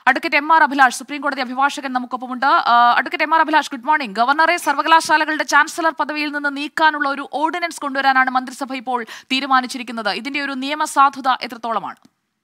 advocate M R Abhilash supreme കോടതി അഭിഭാഷകൻ നമുക്കൊപ്പമുണ്ട് ആ, advocate M R Abhilash good morning ഗവർണറെ സർവകലാശാലകളുടെ ചാൻസലർ പദവിയിൽ നിന്ന് നീക്കാനുള്ള ഒരു ഓർഡിനൻസ് കൊണ്ടുവരാനാണ് മന്ത്രിസഭ ഇപ്പോൾ തീരുമാനിച്ചിരിക്കുന്നത് ഇതിന്റെ ഒരു നിയമസാധുത എത്രത്തോളമാണ്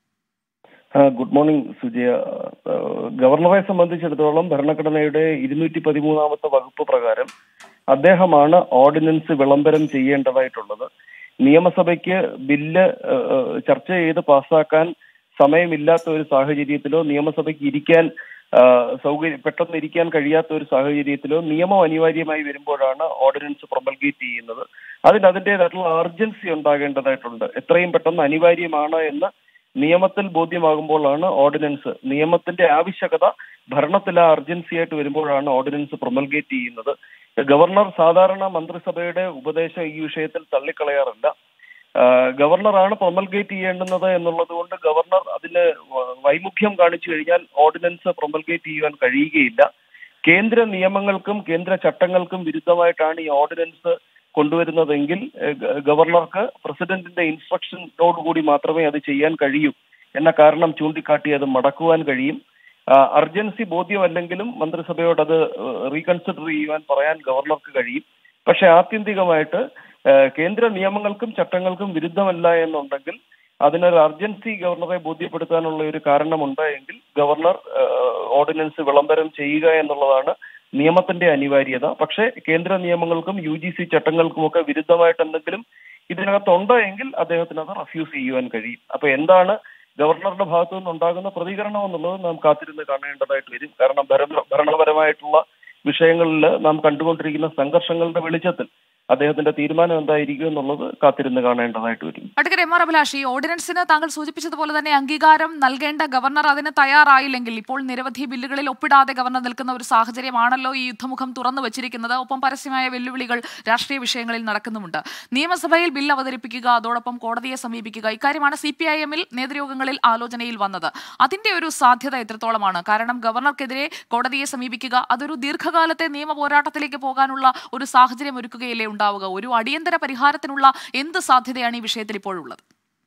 ആ, ഗുഡ് മോർണിംഗ് സുജയ ആ, ഗവർണറെ സംബന്ധിച്ചിടത്തോളം ഭരണഘടനയുടെ ഇരുന്നൂറ്റി പതിമൂന്നാമത്തെ വകുപ്പ് പ്രകാരം അദ്ദേഹമാണ് ഓർഡിനൻസ് വിളംബരം ചെയ്യേണ്ടതായിട്ടുള്ളത് നിയമസഭയ്ക്ക് ബില്ല് ആ, ആ, ചർച്ച ചെയ്ത് പാസ്സാക്കാൻ സമയമില്ലാത്ത ഒരു സാഹചര്യത്തിലോ നിയമസഭയ്ക്ക് ഇരിക്കാൻ ആ, സൗകര്യം പെട്ടെന്ന് ഇരിക്കാൻ കഴിയാത്ത ഒരു സാഹചര്യത്തിലോ നിയമം അനിവാര്യമായി വരുമ്പോഴാണ് ഓർഡിനൻസ് പ്രൊമൽഗേറ്റ് ചെയ്യുന്നത് അതിന് അതിൻ്റെതായിട്ടുള്ള അർജൻസി ഉണ്ടാകേണ്ടതായിട്ടുണ്ട് എത്രയും പെട്ടെന്ന് അനിവാര്യമാണ് എന്ന് നിയമത്തിൽ ബോധ്യമാകുമ്പോഴാണ് ഓർഡിനൻസ് നിയമത്തിന്റെ ആവശ്യകത ഭരണത്തിൽ ആ അർജൻസി ആയിട്ട് വരുമ്പോഴാണ് ഓർഡിനൻസ് പ്രൊമൽഗേറ്റ് ചെയ്യുന്നത് ഗവർണർ സാധാരണ മന്ത്രിസഭയുടെ ഉപദേശം ഈ വിഷയത്തിൽ തള്ളിക്കളയാറില്ല ആ, ഗവർണറാണ് പ്രൊമൽഗേറ്റ് ചെയ്യേണ്ടുന്നത് എന്നുള്ളത് കൊണ്ട് ഗവർണർ അതിന് വ- വൈമുഖ്യം കാണിച്ചു കഴിഞ്ഞാൽ ഓർഡിനൻസ് പ്രൊമൽഗേറ്റ് ചെയ്യുവാൻ കഴിയുകയില്ല കേന്ദ്ര നിയമങ്ങൾക്കും കേന്ദ്ര ചട്ടങ്ങൾക്കും വിരുദ്ധമായിട്ടാണ് ഈ ഓർഡിനൻസ് കൊണ്ടുവരുന്നതെങ്കിൽ ഏഹ്, ഗ- ഗവർണർക്ക് പ്രസിഡന്റിന്റെ ഇൻസ്ട്രക്ഷനോടുകൂടി മാത്രമേ അത് ചെയ്യാൻ കഴിയൂ എന്ന കാരണം ചൂണ്ടിക്കാട്ടി അത് മടക്കുവാൻ കഴിയും ആ, അർജൻസി ബോധ്യമല്ലെങ്കിലും മന്ത്രിസഭയോട് അത് റീകൺസിഡർ ചെയ്യുവാൻ പറയാൻ ഗവർണർക്ക് കഴിയും പക്ഷെ ആത്യന്തികമായിട്ട് ഏഹ്, കേന്ദ്ര നിയമങ്ങൾക്കും ചട്ടങ്ങൾക്കും വിരുദ്ധമല്ല എന്നുണ്ടെങ്കിൽ അതിനൊരു അർജൻസി ഗവർണറെ ബോധ്യപ്പെടുത്താനുള്ള ഒരു കാരണമുണ്ട് എങ്കിൽ ഗവർണർ ഏഹ്, ഓർഡിനൻസ് വിളംബരം ചെയ്യുക എന്നുള്ളതാണ് നിയമത്തിന്റെ അനിവാര്യത പക്ഷേ കേന്ദ്ര നിയമങ്ങൾക്കും യു ജി സി ചട്ടങ്ങൾക്കും ഒക്കെ വിരുദ്ധമായിട്ട് എന്തെങ്കിലും ഇതിനകത്തുണ്ട് എങ്കിൽ അദ്ദേഹത്തിന് അത് റഫ്യൂസ് ചെയ്യുവാൻ കഴിയും അപ്പൊ എന്താണ് ഗവർണറുടെ ഭാഗത്തു നിന്നുണ്ടാകുന്ന പ്രതികരണം എന്നുള്ളത് നാം കാത്തിരുന്ന് കാണേണ്ടതായിട്ട് വരും കാരണം ഭരണ ഭരണപരമായിട്ടുള്ള വിഷയങ്ങളിൽ നാം കണ്ടുകൊണ്ടിരിക്കുന്ന സംഘർഷങ്ങളുടെ വെളിച്ചത്തിൽ അദ്ദേഹത്തിന്റെ തീരുമാനം എന്തായിരിക്കും എന്നുള്ളത് കാത്തിരുന്ന് കാണേണ്ടതായിട്ട് വരും അഡ്വക്കേറ്റ് എം ആർ അഭിലാഷ് ഈ ഓർഡിനൻസിന് താങ്കൾ സൂചിപ്പിച്ചതുപോലെ തന്നെ അംഗീകാരം നൽകേണ്ട ഗവർണർ അതിന് തയ്യാറായില്ലെങ്കിൽ ഇപ്പോൾ നിരവധി ബില്ലുകളിൽ ഒപ്പിടാതെ ഗവർണർ നിൽക്കുന്ന ഒരു സാഹചര്യമാണല്ലോ ഈ യുദ്ധമുഖം തുറന്നു വച്ചിരിക്കുന്നത് ഒപ്പം പരസ്യമായ വെല്ലുവിളികൾ രാഷ്ട്രീയ വിഷയങ്ങളിൽ നടക്കുന്നുമുണ്ട് നിയമസഭയിൽ ബിൽ അവതരിപ്പിക്കുക അതോടൊപ്പം കോടതിയെ സമീപിക്കുക ഇക്കാര്യമാണ് സി പി ഐ എമ്മിൽ നേതൃയോഗങ്ങളിൽ ആലോചനയിൽ വന്നത് അതിന്റെ ഒരു സാധ്യത എത്രത്തോളമാണ് കാരണം ഗവർണർക്കെതിരെ കോടതിയെ സമീപിക്കുക അതൊരു ദീർഘകാലത്തെ നിയമ പോരാട്ടത്തിലേക്ക് പോകാനുള്ള ഒരു സാഹചര്യം ഒരുക്കുകയല്ലേ ഉണ്ടാവുക ഒരു അടിയന്തര പരിഹാരത്തിനുള്ള എന്ത് സാധ്യതയാണ് ഈ വിഷയത്തിൽ ഇപ്പോഴുള്ളത്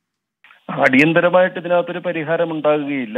അടിയന്തരമായിട്ട് ഇതിനകത്തൊരു പരിഹാരം ഉണ്ടാകുകയില്ല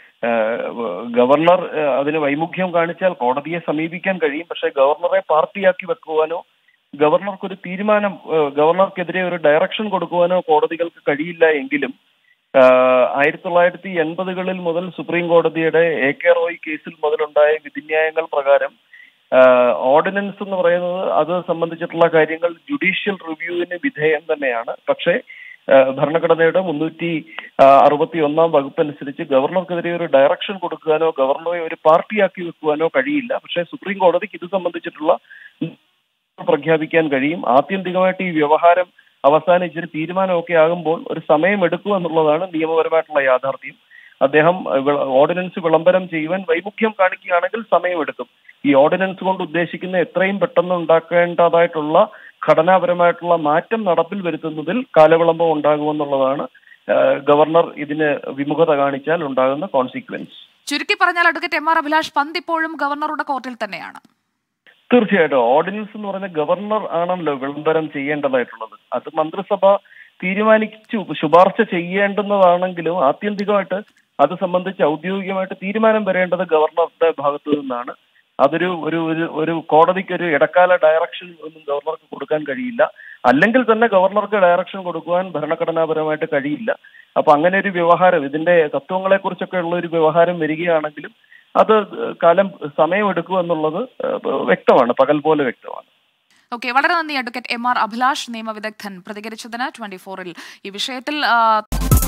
ഏഹ് ഗവർണർ ഏഹ് അതിന് വൈമുഖ്യം കാണിച്ചാൽ കോടതിയെ സമീപിക്കാൻ കഴിയും പക്ഷെ ഗവർണറെ പാർട്ടിയാക്കി വെക്കുവാനോ ഗവർണർക്ക് ഒരു തീരുമാനം ഏഹ് ഗവർണർക്കെതിരെ ഒരു ഡയറക്ഷൻ കൊടുക്കുവാനോ കോടതികൾക്ക് കഴിയില്ല എങ്കിലും ആഹ് ആയിരത്തി തൊള്ളായിരത്തി എൺപതുകളിൽ മുതൽ സുപ്രീം കോടതിയുടെ എ കെ റോയ് കേസിൽ മുതലുണ്ടായ വിധിന്യായങ്ങൾ പ്രകാരം ആഹ് ഓർഡിനൻസ് എന്ന് പറയുന്നത് അത് സംബന്ധിച്ചിട്ടുള്ള കാര്യങ്ങൾ ജുഡീഷ്യൽ റിവ്യൂവിന് വിധേയം തന്നെയാണ് പക്ഷേ ആഹ് ഭരണഘടനയുടെ മുന്നൂറ്റി അറുപത്തി ഒന്നാം വകുപ്പ് അനുസരിച്ച് ഗവർണർക്കെതിരെ ഒരു ഡയറക്ഷൻ കൊടുക്കുവാനോ ഗവർണറെ ഒരു പാർട്ടിയാക്കി വെക്കുവാനോ കഴിയില്ല പക്ഷേ സുപ്രീം കോടതിക്ക് ഇത് സംബന്ധിച്ചിട്ടുള്ള പ്രഖ്യാപിക്കാൻ കഴിയും ആത്യന്തികമായിട്ട് ഈ വ്യവഹാരം അവസാനിച്ചൊരു തീരുമാനമൊക്കെ ആകുമ്പോൾ ഒരു സമയം എടുക്കും എന്നുള്ളതാണ് നിയമപരമായിട്ടുള്ള യാഥാർത്ഥ്യം അദ്ദേഹം വിള- ഓർഡിനൻസ് വിളംബരം ചെയ്യുവാൻ വൈമുഖ്യം കാണിക്കുകയാണെങ്കിൽ സമയമെടുക്കും ഈ ഓർഡിനൻസ് കൊണ്ട് ഉദ്ദേശിക്കുന്ന എത്രയും പെട്ടെന്ന് ഉണ്ടാക്കേണ്ടതായിട്ടുള്ള ഘടനാപരമായിട്ടുള്ള മാറ്റം നടപ്പിൽ വരുത്തുന്നതിൽ കാലവിളംബം ഉണ്ടാകുമെന്നുള്ളതാണ് ഏഹ്, ഗവർണർ ഇതിന് വിമുഖത കാണിച്ചാൽ ഉണ്ടാകുന്ന കോൺസിക്വൻസ് ചുരുക്കി പറഞ്ഞാൽ അഡ്വക്കേറ്റ് എം ആർ അഭിലാഷ് പന്ത് ഇപ്പോഴും ഗവർണറുടെ കോർട്ടിൽ തന്നെയാണ് തീർച്ചയായിട്ടും ഓർഡിനൻസ് എന്ന് പറയുന്ന ഗവർണർ ആണല്ലോ വിളംബരം ചെയ്യേണ്ടതായിട്ടുള്ളത് അത് മന്ത്രിസഭ തീരുമാനിച്ചു ശുപാർശ ചെയ്യേണ്ടുന്നതാണെങ്കിലും ആത്യന്തികമായിട്ട് അത് സംബന്ധിച്ച് ഔദ്യോഗികമായിട്ട് തീരുമാനം വരേണ്ടത് ഗവർണറുടെ ഭാഗത്തു നിന്നാണ് അതൊരു ഒരു ഒരു ഒരു കോടതിക്ക് ഒരു ഇടക്കാല ഡയറക്ഷൻ ഒന്നും ഗവർണർക്ക് കൊടുക്കാൻ കഴിയില്ല അല്ലെങ്കിൽ തന്നെ ഗവർണർക്ക് ഡയറക്ഷൻ കൊടുക്കുവാൻ ഭരണഘടനാപരമായിട്ട് കഴിയില്ല അപ്പൊ അങ്ങനെ ഒരു വ്യവഹാരം ഇതിന്റെ തത്വങ്ങളെ കുറിച്ചൊക്കെ ഉള്ള ഒരു വ്യവഹാരം വരികയാണെങ്കിലും അത് കാലം സമയമെടുക്കും എന്നുള്ളത് ഏഹ്, വ്യക്തമാണ് പകൽ പോലെ വ്യക്തമാണ് ഓക്കെ വളരെ നന്ദി അഡ്വക്കേറ്റ് എം ആർ അഭിലാഷ് നിയമവിദഗ്ധൻ പ്രതികരിച്ചതിന് ട്വന്റി ഫോറിൽ ഈ വിഷയത്തിൽ ആ,